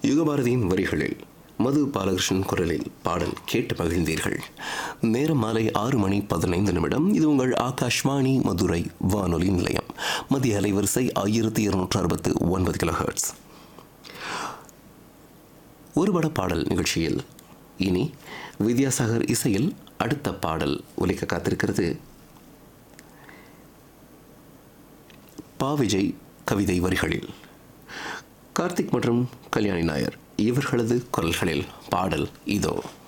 யுகபாரதியின் வரிகளில் மது பாலகிருஷ்ணன் குரலில் பாடல் கேட்டு மகிழ்ந்தீர்கள் நேரம் மாலை ஆறு மணி பதினைந்து நிமிடம் இது உங்கள் ஆகாஷ்வாணி மதுரை வானொலி நிலையம் மத்திய அலைவரிசை ஆயிரத்தி இருநூற்று அறுபத்து ஒன்பது கிலோ ஹெர்ட்ஸ் ஒருபட பாடல் நிகழ்ச்சியில் இனி வித்யாசாகர் இசையில் அடுத்த பாடல் ஒலிக்க காத்திருக்கிறது பா விஜய் கவிதை வரிகளில் கார்த்திக் மற்றும் கல்யாணி நாயர் இவர்களது குரல்களில் பாடல் இதோ